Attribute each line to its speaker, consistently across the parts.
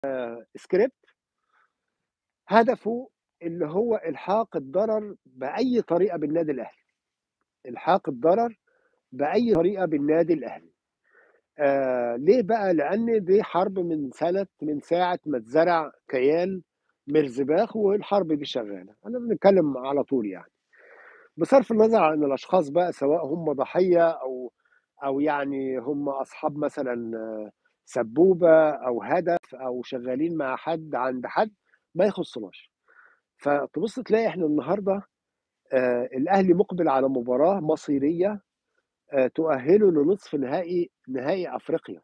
Speaker 1: سكريبت هدفه اللي هو الحاق الضرر باي طريقه بالنادي الاهلي الحاق الضرر باي طريقه بالنادي الاهلي آه ليه بقى لان دي حرب من سنه من ساعه ما اتزرع كيان مرزباخ والحرب دي شغاله انا بنتكلم على طول يعني بصرف النظر عن الاشخاص بقى سواء هم ضحيه او او يعني هم اصحاب مثلا آه، سبوبه او هدف او شغالين مع حد عند حد ما يخصناش فتبص تلاقي احنا النهارده آه الاهلي مقبل على مباراه مصيريه آه تؤهله لنصف نهائي نهائي افريقيا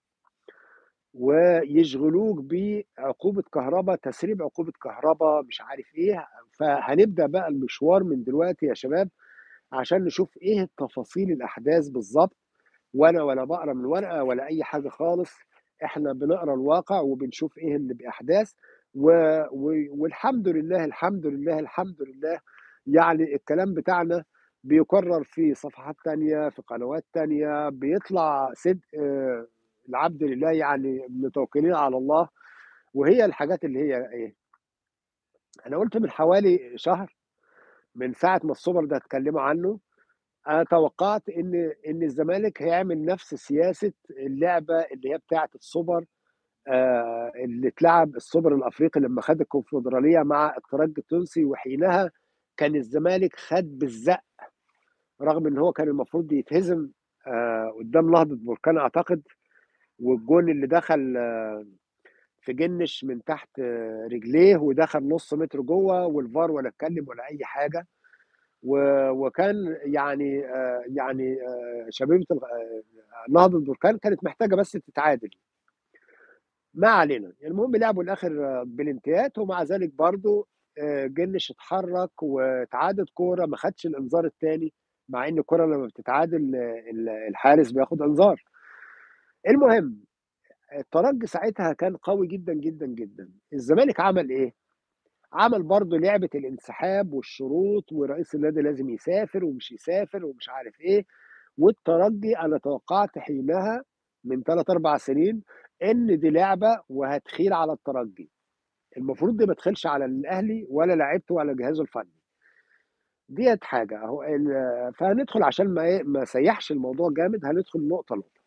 Speaker 1: ويشغلوك بعقوبه كهرباء تسريب عقوبه كهرباء مش عارف ايه فهنبدا بقى المشوار من دلوقتي يا شباب عشان نشوف ايه التفاصيل الاحداث بالظبط وانا ولا بقرا من ورقه ولا اي حاجه خالص احنا بنقرا الواقع وبنشوف ايه اللي باحداث و... و... والحمد لله الحمد لله الحمد لله يعني الكلام بتاعنا بيكرر في صفحات تانية في قنوات تانية بيطلع صدق آه، العبد لله يعني متوكلين على الله وهي الحاجات اللي هي ايه انا قلت من حوالي شهر من ساعه ما السوبر ده اتكلموا عنه انا توقعت ان ان الزمالك هيعمل نفس سياسه اللعبه اللي هي بتاعه السوبر آه اللي اتلعب السوبر الافريقي لما خد الكونفدراليه مع الترجي التونسي وحينها كان الزمالك خد بالزق رغم ان هو كان المفروض يتهزم آه قدام نهضه بركان اعتقد والجون اللي دخل آه في جنش من تحت آه رجليه ودخل نص متر جوه والفار ولا اتكلم ولا اي حاجه و- وكان يعني آه، يعني آه، شبيبه الغ- آه، نهضه بركان كانت محتاجه بس تتعادل ما علينا المهم لعبوا الاخر آه، بالامتياز ومع ذلك برضو آه، جنش اتحرك وتعادل كوره ما خدش الانذار الثاني مع ان الكوره لما بتتعادل آه، ال- الحارس بياخد انذار المهم الترجي ساعتها كان قوي جدا جدا جدا الزمالك عمل ايه عمل برضه لعبة الانسحاب والشروط ورئيس النادي لازم يسافر ومش يسافر ومش عارف ايه والترجي انا توقعت حينها من 3 4 سنين ان دي لعبة وهتخيل على الترجي المفروض دي ما تخيلش على الاهلي ولا لعيبته ولا جهازه الفني ديت حاجة اهو ال- فهندخل عشان ما إيه، ما سيحش الموضوع جامد هندخل نقطة نقطة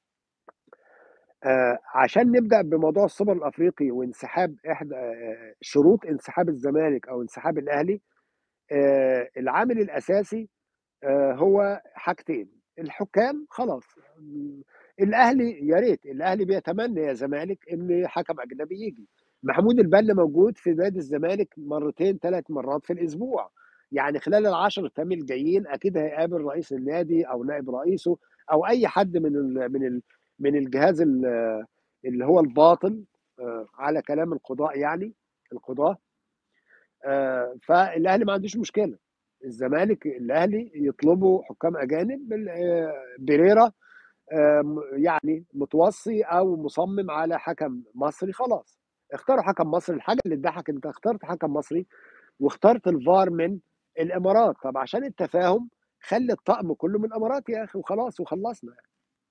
Speaker 1: آه عشان نبدأ بموضوع السوبر الافريقي وانسحاب احدى آه شروط انسحاب الزمالك او انسحاب الاهلي آه، العامل الاساسي آه، هو حاجتين الحكام خلاص م، الاهلي يا ريت الاهلي بيتمنى يا زمالك ان حكم اجنبي يجي محمود البنا موجود في نادي الزمالك مرتين ثلاث مرات في الاسبوع يعني خلال العشر ايام الجايين اكيد هيقابل رئيس النادي او نائب رئيسه او اي حد من ال من ال من الجهاز ال- اللي هو الباطن آه، على كلام القضاء يعني القضاه آه، فالاهلي ما عندوش مشكله الزمالك الاهلي يطلبوا حكام اجانب بال- آه، بيريرا آه، م- يعني متوصي او مصمم على حكم مصري خلاص اختاروا حكم مصري الحاجه اللي تضحك انت اخترت حكم مصري واخترت الفار من الامارات طب عشان التفاهم خلي الطقم كله من الامارات يا اخي وخلاص وخلصنا يعني.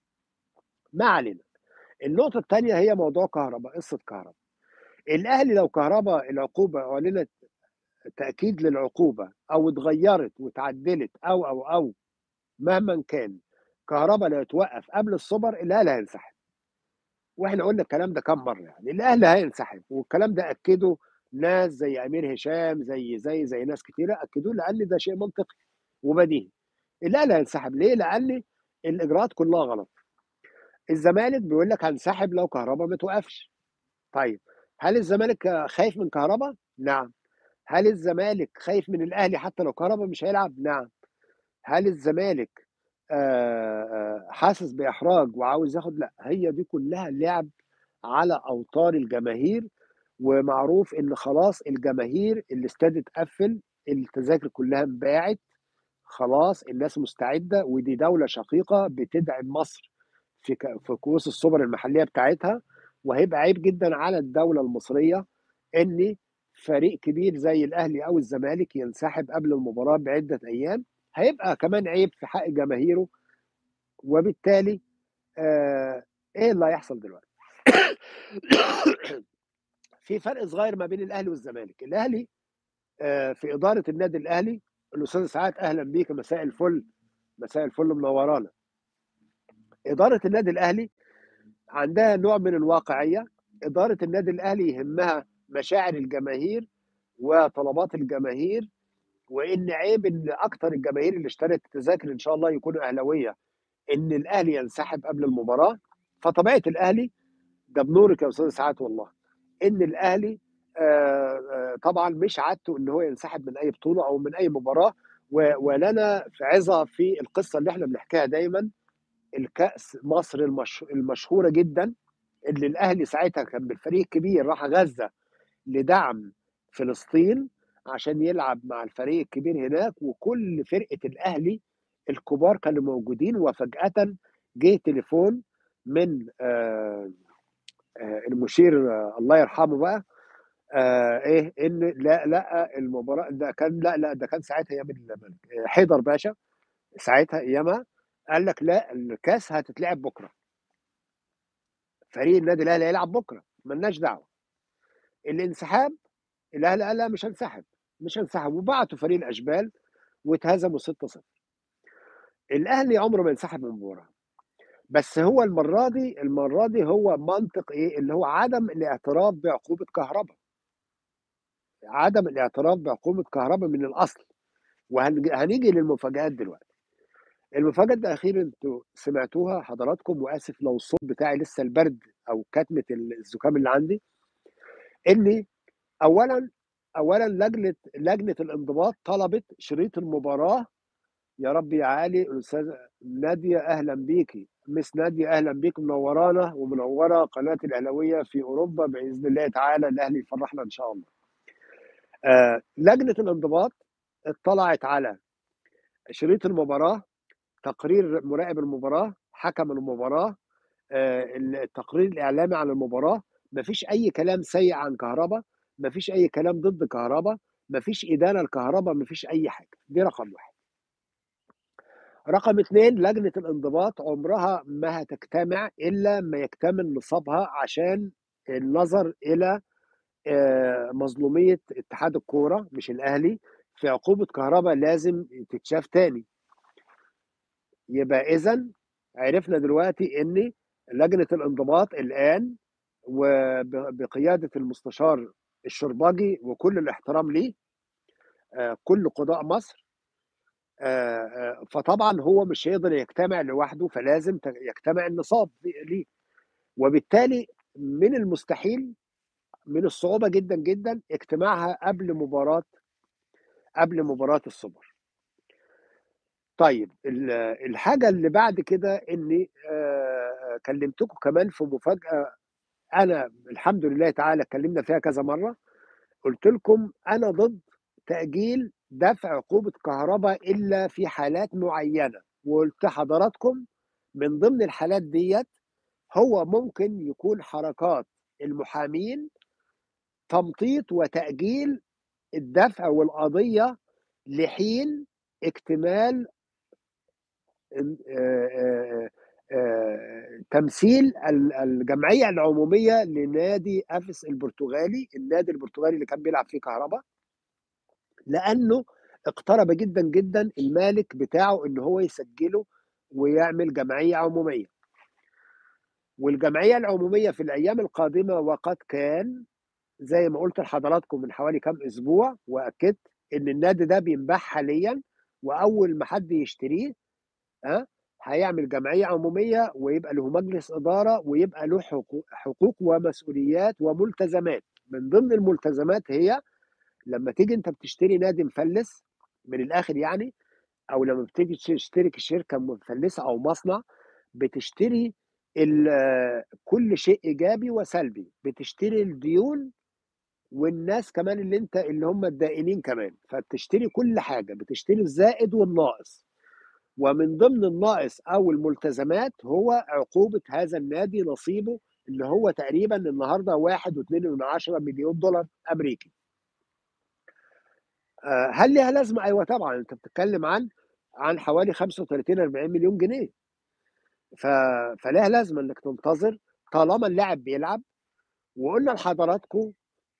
Speaker 1: ما علينا النقطه الثانيه هي موضوع كهرباء قصه كهرباء الاهلي لو كهرباء العقوبه اعلنت تأكيد للعقوبة أو اتغيرت واتعدلت أو أو أو مهما كان كهرباء لا يتوقف قبل السوبر الأهلي هينسحب واحنا قلنا الكلام ده كام مرة يعني الأهلي هينسحب والكلام ده أكده ناس زي أمير هشام زي زي زي ناس كتيرة أكدوه لأن ده شيء منطقي وبديهي الأهلي هينسحب ليه؟ لأن الإجراءات كلها غلط الزمالك بيقول لك هنسحب لو كهرباء ما توقفش طيب هل الزمالك خايف من كهرباء؟ نعم هل الزمالك خايف من الاهلي حتى لو كهربا مش هيلعب؟ نعم. هل الزمالك آه، آه، حاسس باحراج وعاوز ياخد؟ لا هي دي كلها لعب على اوتار الجماهير ومعروف ان خلاص الجماهير الاستاد اتقفل التذاكر كلها انباعت خلاص الناس مستعده ودي دوله شقيقه بتدعم مصر في ك- في كؤوس السوبر المحليه بتاعتها وهيبقى عيب جدا على الدوله المصريه ان فريق كبير زي الاهلي او الزمالك ينسحب قبل المباراه بعده ايام هيبقى كمان عيب في حق جماهيره وبالتالي آه ايه اللي هيحصل دلوقتي في فرق صغير ما بين الاهلي والزمالك الاهلي آه، في اداره النادي الاهلي الاستاذ سعاد اهلا بيك مساء الفل مساء الفل منورانا اداره النادي الاهلي عندها نوع من الواقعيه اداره النادي الاهلي يهمها مشاعر الجماهير وطلبات الجماهير وان عيب ان اكتر الجماهير اللي اشترت التذاكر ان شاء الله يكونوا اهلاويه ان الاهلي ينسحب قبل المباراه فطبيعه الاهلي ده بنورك يا استاذ سعاد والله ان الاهلي آه، آه، طبعا مش عادته ان هو ينسحب من اي بطوله او من اي مباراه و- ولنا في عظه في القصه اللي احنا بنحكيها دايما الكاس مصر المش... المشهوره جدا اللي الاهلي ساعتها كان بالفريق الكبير راح غزه لدعم فلسطين عشان يلعب مع الفريق الكبير هناك وكل فرقه الاهلي الكبار كانوا موجودين وفجاه جه تليفون من آه، آه، المشير آه، الله يرحمه بقى آه ايه ان لا لا المباراه ده كان لا لا ده كان ساعتها ايام الملك آه، حيدر باشا ساعتها ايامها قال لك لا الكاس هتتلعب بكره فريق النادي الاهلي هيلعب بكره ملناش دعوه الانسحاب الاهلي قال لا مش هنسحب مش هنسحب وبعتوا فريق الاشبال واتهزموا 6-0 الاهلي عمره ما ينسحب من المباراه بس هو المره دي المره دي هو منطق ايه اللي هو عدم الاعتراف بعقوبه كهرباء عدم الاعتراف بعقوبه كهرباء من الاصل وهنيجي للمفاجآت دلوقتي المفاجأة الأخيرة انتوا سمعتوها حضراتكم وآسف لو الصوت بتاعي لسه البرد أو كتمة الزكام اللي عندي إن أولا أولا لجنة لجنة الانضباط طلبت شريط المباراة يا رب يا علي الأستاذ نادية أهلا بيكي مس نادية أهلا بيك منورانا ومنورة قناة الأهلاوية في أوروبا بإذن الله تعالى الأهلي يفرحنا إن شاء الله آه لجنة الانضباط اطلعت على شريط المباراة تقرير مراقب المباراة حكم المباراة آه، التقرير الإعلامي عن المباراة مفيش أي كلام سيء عن كهربا مفيش أي كلام ضد كهربا مفيش إدانة لكهربا مفيش أي حاجة دي رقم واحد رقم اثنين لجنة الانضباط عمرها ما هتجتمع إلا ما يكتمل نصابها عشان النظر إلى آه، مظلومية اتحاد الكورة مش الأهلي في عقوبة كهربا لازم تتشاف تاني يبقى إذا عرفنا دلوقتي إن لجنة الانضباط الآن وبقيادة المستشار الشرباجي وكل الاحترام ليه آه، كل قضاء مصر آه، آه، فطبعا هو مش هيقدر يجتمع لوحده فلازم ت- يجتمع النصاب ليه وبالتالي من المستحيل من الصعوبة جدا جدا اجتماعها قبل مباراة قبل مباراة السوبر طيب ال- الحاجة اللي بعد كده اني آه، كلمتكم كمان في مفاجأة انا الحمد لله تعالى اتكلمنا فيها كذا مرة قلت لكم انا ضد تأجيل دفع عقوبة كهرباء الا في حالات معينة وقلت حضراتكم من ضمن الحالات ديت هو ممكن يكون حركات المحامين تمطيط وتأجيل الدفع والقضية لحين اكتمال آه، آه، آه، تمثيل ال- الجمعية العمومية لنادي أفس البرتغالي النادي البرتغالي اللي كان بيلعب فيه كهرباء لأنه اقترب جدا جدا المالك بتاعه إن هو يسجله ويعمل جمعية عمومية والجمعية العمومية في الأيام القادمة وقد كان زي ما قلت لحضراتكم من حوالي كام أسبوع وأكدت إن النادي ده بينباع حاليا وأول ما حد يشتريه ها هيعمل جمعية عمومية ويبقى له مجلس إدارة ويبقى له حقوق, حقوق ومسؤوليات وملتزمات من ضمن الملتزمات هي لما تيجي انت بتشتري نادي مفلس من الآخر يعني أو لما بتيجي تشترك شركة مفلسة أو مصنع بتشتري ال- كل شيء إيجابي وسلبي بتشتري الديون والناس كمان اللي انت اللي هم الدائنين كمان فبتشتري كل حاجة بتشتري الزائد والناقص ومن ضمن الناقص او الملتزمات هو عقوبه هذا النادي نصيبه اللي هو تقريبا النهارده 1.2 مليون دولار امريكي. آه، هل ليها لازمه؟ ايوه طبعا انت بتتكلم عن عن حوالي 35 40 مليون جنيه. ف... فلها لازمه انك تنتظر طالما اللاعب بيلعب وقلنا لحضراتكم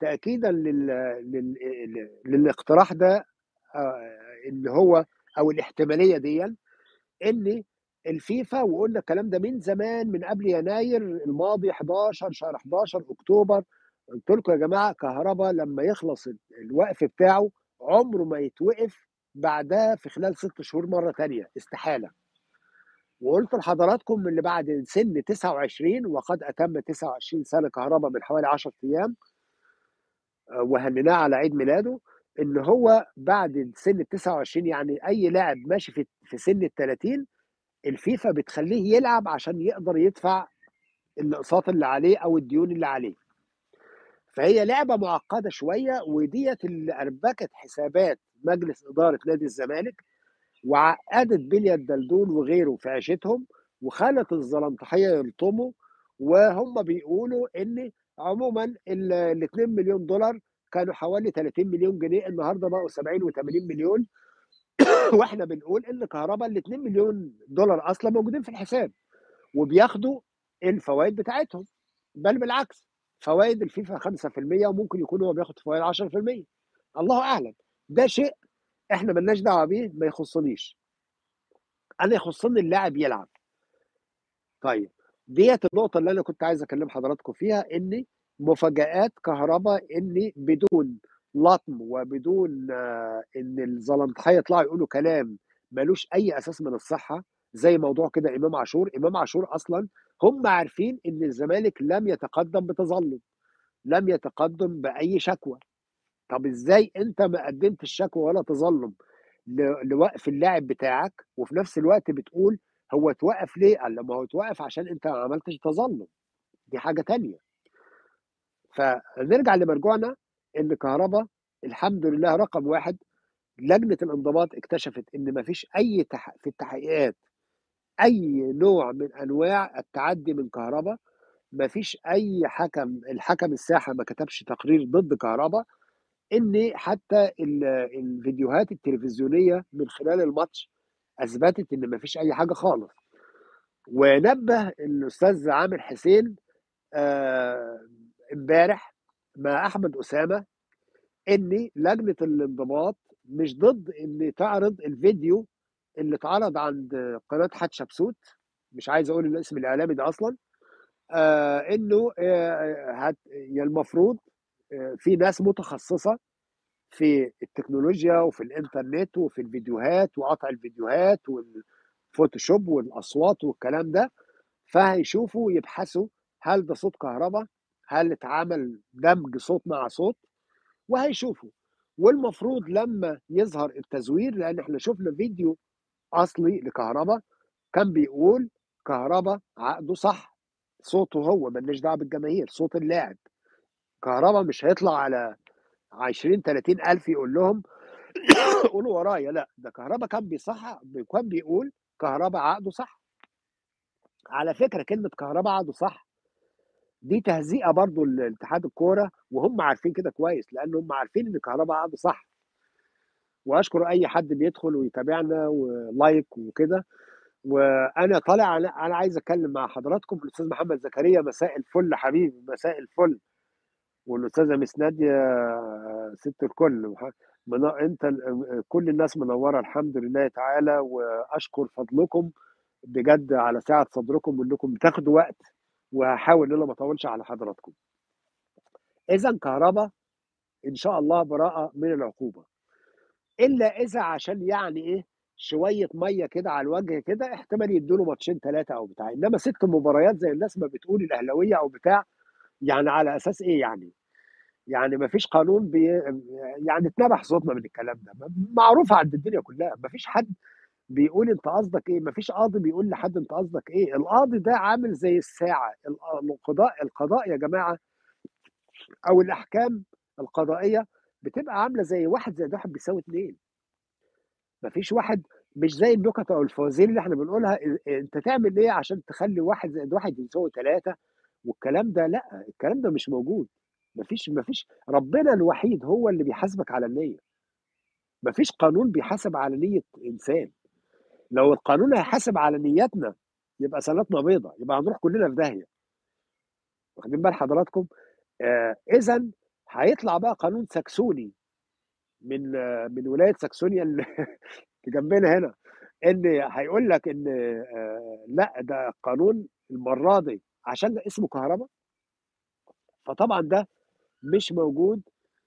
Speaker 1: تأكيدًا لل لل ل للاقتراح ده آآ إن هو أو الاحتمالية ديًّا، إن الفيفا وقُلنا الكلام ده من زمان من قبل يناير الماضي 11 شهر 11 أكتوبر، قُلت لكم يا جماعة كهربا لمّا يخلص ال الوقف بتاعه عمره ما يتوقف بعدها في خلال 6 شهور مرّة تانية، استحالة. وقُلت لحضراتكم اللي بعد سِن 29 وقد أتم 29 سَنة كهربا من حوالي 10 أيام آآ وهنّيناه على عيد ميلاده، إن هو بعد سِن ال29 يعني أي لاعب ماشي في في سِن ال30 الفيفا بتخلّيه يلعب عشان يقدر يدفع الأقساط اللي عليه أو الديون اللي عليه. فهي لعبة معقّدة شوية وديّة اللي أربكت حسابات مجلس إدارة نادي الزمالك، وعقّدت بليا الدلدول وغيره في عيشتهم، وخلت الزلنطحية يلطموا، وهُم بيقولوا إن عمومًا ال ال2.000.000$ كانوا حوالي 30.000.000 جنيه النهارده بقوا 70 و80.000.000 وإحنا بنقول إن كهربا ال2.000.000$ أصلًا موجودين في الحساب، وبياخدوا الفوايد بتاعتهم، بل بالعكس فوايد الفيفا 5% وممكن يكون هو بياخد فوايد 10% الله أعلم، ده شيء إحنا ما لناش دعوة بيه ما يخصنيش. أنا يخصني اللاعب يلعب. طيب، ديّة النقطة اللي أنا كنت عايز أكلّم حضراتكم فيها، إن مفاجآت كهربا إن بدون لطم وبدون إن الزلنطحية يطلعوا يقولوا كلام ما لوش أي أساس من الصحة، زي موضوع كده إمام عاشور، إمام عاشور أصلًا هم عارفين إن الزمالك لم يتقدّم بتظلُّم، لم يتقدّم بأي شكوى. طَب إزاي أنت ما قدّمتش شكوى ولا تظلُّم ل لوقف اللاعب بتاعك، وفي نفس الوقت بتقول هو اتوقّف ليه؟ قال ما هو اتوقّف عشان أنت ما عملتش تظلُّم، دي حاجة تانية. فنرجع لمرجوعنا إن كهربا الحمد لله رقم 1 لجنة الانضباط اكتشفت إن ما فيش أي تح في التحقيقات أي نوع من أنواع التعدّي من كهربا، ما فيش أي حكم الحكم الساحة ما كتبش تقرير ضد كهربا، إن حتى ال الفيديوهات التلفزيونية من خلال الماتش أثبتت إن ما فيش أي حاجة خالص. ونبّه الأستاذ عامر حسين آآ امبارح مع أحمد أسامة، إن لجنة الانضباط مش ضد إن تعرض الفيديو اللي اتعرض عند قناة حتشبسوت، مش عايز أقول الاسم الإعلامي ده أصلًا، آآ إنه آآ هت هي المفروض آآ في ناس متخصصة في التكنولوجيا وفي الإنترنت وفي الفيديوهات وقطع الفيديوهات والفوتوشوب والأصوات والكلام ده، فهيشوفوا يبحثوا هل ده صوت كهربا، هل اتعمل دمج صوت مع صوت، وهيشوفوا. والمفروض لمّا يظهر التزوير لإن إحنا شُفنا فيديو أصلي لكهربا كان بيقول كهربا عقده صح، صوته هو ما لناش دعوة بالجماهير، صوت اللاعب. كهربا مش هيطلع على 20، 30 ألف يقول لهم قولوا ورايا، لأ، ده كهربا كان بيصحّح كان بيقول كهربا عقده صح. على فكرة كلمة كهربا عقده صح، دي تهزيئة برضه لاتحاد الكورة وهُم عارفين كده كويس، لإن هُم عارفين إن كهربا عقده صح. وأشكر أي حد بيدخل ويتابعنا ولايك وكده، وأنا طالع أنا أنا عايز أتكلّم مع حضراتكم الأستاذ محمد زكريا مساء الفل حبيبي، مساء الفل. والأستاذة ميس نادية سِت الكل وح من أنت ال كل الناس منوّرة الحمد لله تعالى، وأشكر فضلكم بجد على سعة صدركم وإنكم بتاخدوا وقت، وهاحاول إن أنا ما أطوّلش على حضراتكم. إذًا كهربا إن شاء الله براءة من العقوبة، إلا إذا عشان يعني إيه، شوية مَيّة كده على الوجه كده احتمال يدّوا له ماتشين 3 أو بتاع، إنما 6 مباريات زي الناس ما بتقول الأهلاوية أو بتاع، يعني على أساس إيه يعني؟ يعني ما فيش قانون بي يعني اتنبح صوتنا من الكلام ده، م معروفة عند الدنيا كلّها، ما فيش حد بيقول أنت قصدك إيه، ما فيش قاضي بيقول لحد أنت قصدك إيه، القاضي ده عامل زي الساعة، الق القضاء القضاء يا جماعة أو الأحكام القضائية بتبقى عاملة زي 1+1 بيساوي 2. ما فيش واحد مش زي النكت أو الفوازير اللي إحنا بنقولها أ أنت تعمل إيه عشان تخلّي 1+1 يساوي 3 والكلام ده لأ، الكلام ده مش موجود، ما فيش ما فيش ربنا الوحيد هو اللي بيحاسبك على النية. ما فيش قانون بيحاسب على نية إنسان، لو القانون هيحاسب على نياتنا يبقى صلاتنا بيضا، يبقى هنروح كلّنا في داهية. واخدين بال حضراتكم؟ آآ إذًا هيطلع بقى قانون ساكسوني من من ولاية ساكسونيا ال اللي جنبنا هنا، إن هيقول لك إن آآ لأ ده قانون المرّة دي عشان ده اسمه كهربا فطبعًا ده مش موجود.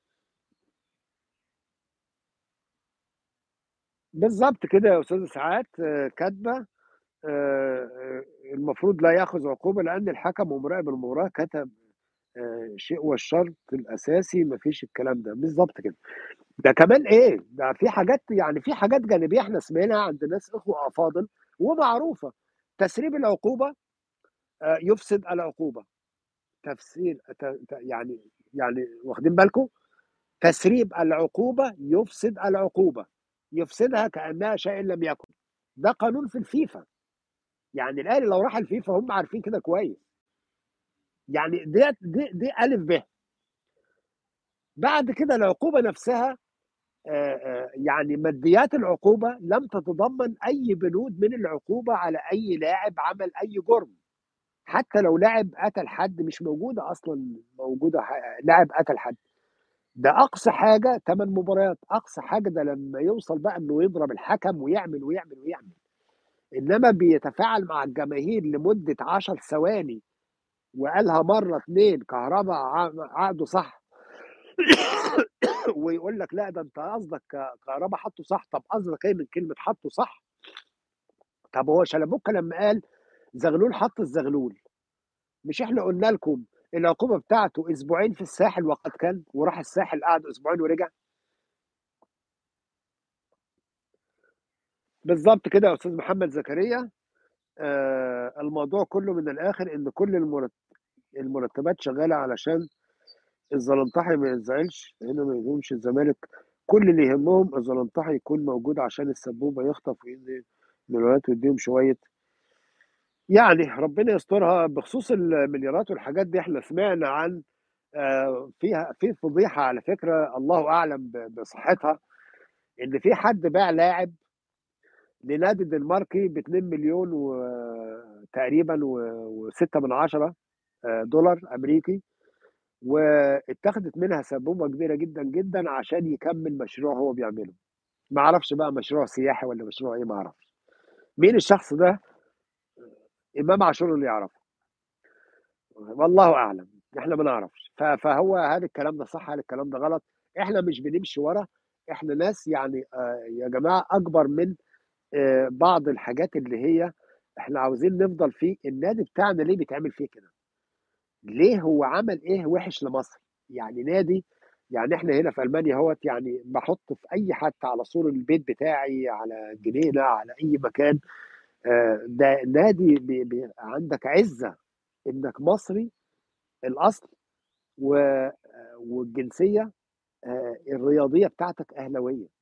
Speaker 1: بالضبط كده يا أستاذ إسعاد كاتبة آآ المفروض لا يأخذ عقوبة لأن الحكم ومراقب المباراة كتب آآ شيء والشرط الأساسي ما فيش الكلام ده، بالضبط كده. ده كمان إيه، ده في حاجات يعني في حاجات جانبية إحنا سمعناها عند ناس إخوة أفاضل ومعروفة، تسريب العقوبة آآ يفسد العقوبة، تفسير ت ت يعني يعني واخدين بالكم؟ تسريب العقوبة يفسد العقوبة، يفسدها كأنها شيء لم يكن، ده قانون في الفيفا، يعني الأهلي لو راح الفيفا هم عارفين كده كويس. يعني ديّة دي دي أ، ب. بعد كده العقوبة نفسها آآ آآ يعني ماديات العقوبة لم تتضمن أي بنود من العقوبة على أي لاعب عمل أي جُرم، حتى لو لاعب قتل حد مش موجودة أصلًا موجودة ح لاعب قتل حد، ده أقصى حاجة 8 مباريات، أقصى حاجة ده لمّا يوصل بقى إنه يضرب الحكم ويعمل، ويعمل، ويعمل، إنما بيتفاعل مع الجماهير لمدة 10 ثواني وقالها مرّة 2 كهربا ع عقده صح ويقول لك لأ ده أنت قصدك كهربا حطّه صح، طب قصدك إيه من كلمة حطّه صح؟ طب هو شلبوكة لمّا قال زغلول حط الزغلول، مش إحنا قُلنا لكم العقوبة بتاعته أسبوعين في الساحل وقد كان، وراح الساحل قعد أسبوعين ورجع؟ بالضبط كده يا أستاذ محمد زكريا، آآ الموضوع كلّه من الآخر إن كل المرت المرتبات شغالة علشان الزلنطاحي ما ينزعلش، هنا ما يهمهمش الزمالك، كل اللي يهمهم الزلنطاحي يكون موجود عشان السبوبة يخطف ويدّي مليونات ويدّيهم شوية يعني ربنا يسترها، بخصوص المليارات والحاجات دي إحنا سمعنا عن آآ فيها في فضيحة على فكرة الله أعلم ب بصحتها، إن في حد باع لاعب لنادي دنماركي ب2.000.000 و تقريبًا و و6 آآ دولار أمريكي، واتاخدت منها سبوبة كبيرة جدًا، جدًا عشان يكمّل مشروع هو بيعمله، ما أعرفش بقى مشروع سياحي والّا مشروع إيه ما أعرفش، مين الشخص ده؟ إمام عاشور اللي يعرفه. والله أعلم، إحنا ما نعرفش، ف فهو هل الكلام ده صح، هل الكلام ده غلط؟ إحنا مش بنمشي ورا، إحنا ناس يعني آآ يا جماعة أكبر من آآ بعض الحاجات اللي هي إحنا عاوزين نفضل في النادي بتاعنا ليه بيتعمل فيه كده؟ ليه هو عمل إيه وِحِش لمصر؟ يعني نادي يعني إحنا هنا في ألمانيا أهوّة يعني باحُط في أي حتى على سور البيت بتاعي، على الجنينة، على أي مكان آآ ده نادي بي بي عندك عِزّة إنك مصري الأصل و والجنسية آآ الرياضية بتاعتك أهلاوية.